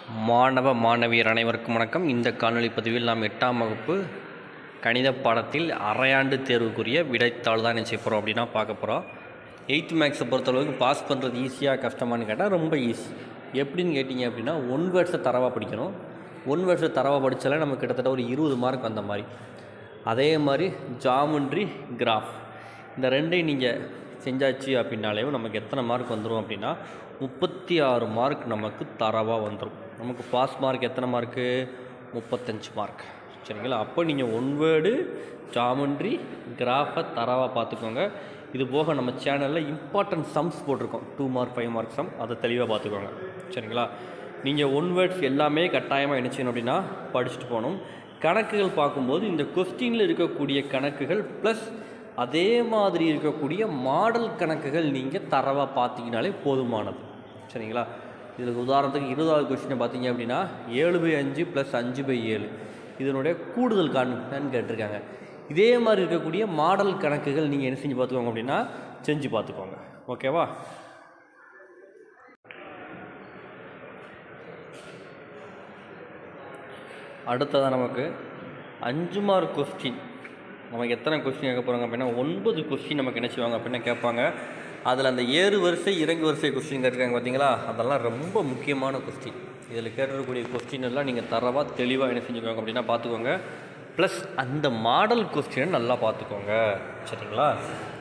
மாணவ மாணவியர் அனைவருக்கும் வணக்கம் இந்த காணொளி பதிவில் நாம் எட்டாம் வகுப்பு கணித பாடத்தில் அரையாண்டு தேர்வுக்குரிய விடைத்தாள் தான் என்ன செய்ய போகிறோம் அப்படின்னா பார்க்க போகிறோம் எயித்து மேக்ஸை பொறுத்தளவுக்கு பாஸ் பண்ணுறது ஈஸியாக கஷ்டமானு கேட்டால் ரொம்ப ஈஸி எப்படின்னு கேட்டிங்க அப்படின்னா ஒன் வேர்ட்ஸை தரவாக படிக்கணும் ஒன் வேர்ட்ஸை தரவாக படித்தாலே நமக்கு கிட்டத்தட்ட ஒரு இருபது மார்க் வந்த மாதிரி அதே மாதிரி ஜாமெண்ட்ரி கிராஃப் இந்த ரெண்டையும் நீங்கள் செஞ்சாச்சு அப்படின்னாலே நமக்கு எத்தனை மார்க் வந்துடும் அப்படின்னா முப்பத்தி ஆறு மார்க் நமக்கு தரவாக வந்துடும் நமக்கு பாஸ் மார்க் எத்தனை மார்க்கு முப்பத்தஞ்சு மார்க் சரிங்களா அப்போ நீங்கள் ஒன் வேர்டு ஜாமெண்ட்ரி கிராஃபை தரவாக பார்த்துக்கோங்க இது போக நம்ம சேனலில் இம்பார்ட்டன்ட் சம்ஸ் போட்டிருக்கோம் two mark five mark sum அதை தெளிவாக பார்த்துக்கோங்க சரிங்களா நீங்கள் ஒன் வேர்ட்ஸ் எல்லாமே கட்டாயமாக என்ன செய்யணும் அப்படின்னா படிச்சுட்டு போகணும் கணக்குகள் பார்க்கும்போது இந்த கொஸ்டினில் இருக்கக்கூடிய கணக்குகள் ப்ளஸ் அதே மாதிரி இருக்கக்கூடிய மாடல் கணக்குகள் நீங்கள் தரவாக பார்த்தீங்கனாலே போதுமானது சரிங்களா இதில் உதாரணத்துக்கு இருபதாவது கொஸ்டினை பார்த்தீங்க அப்படின்னா ஏழு பை அஞ்சு ப்ளஸ் அஞ்சு பை ஏழு இதனுடைய கூடுதல் காண்புன்னு கேட்டிருக்காங்க இதே மாதிரி இருக்கக்கூடிய மாடல் கணக்குகள் நீங்கள் என்ன செஞ்சு பார்த்துக்கோங்க அப்படின்னா செஞ்சு பார்த்துக்கோங்க ஓகேவா அடுத்ததாக நமக்கு அஞ்சு மார்க் கொஸ்டின் நமக்கு எத்தனை கொஸ்டின் கேட்க போகிறாங்க அப்படின்னா ஒன்பது கொஸ்டின் நமக்கு என்ன செய்வாங்க அப்படின்னா கேட்பாங்க அதில் அந்த ஏறு வரிசை இறங்கு வரிசை கொஸ்டின் கேட்டிருக்காங்க பார்த்தீங்களா அதெல்லாம் ரொம்ப முக்கியமான கொஸ்டின் இதில் கேட்டிருக்கக்கூடிய கொஸ்டின் எல்லாம் நீங்கள் தரவாக தெளிவாக என்ன செஞ்சுக்கோங்க அப்படின்னா பார்த்துக்கோங்க ப்ளஸ் அந்த மாடல் கொஸ்டினை நல்லா பார்த்துக்கோங்க சரிங்களா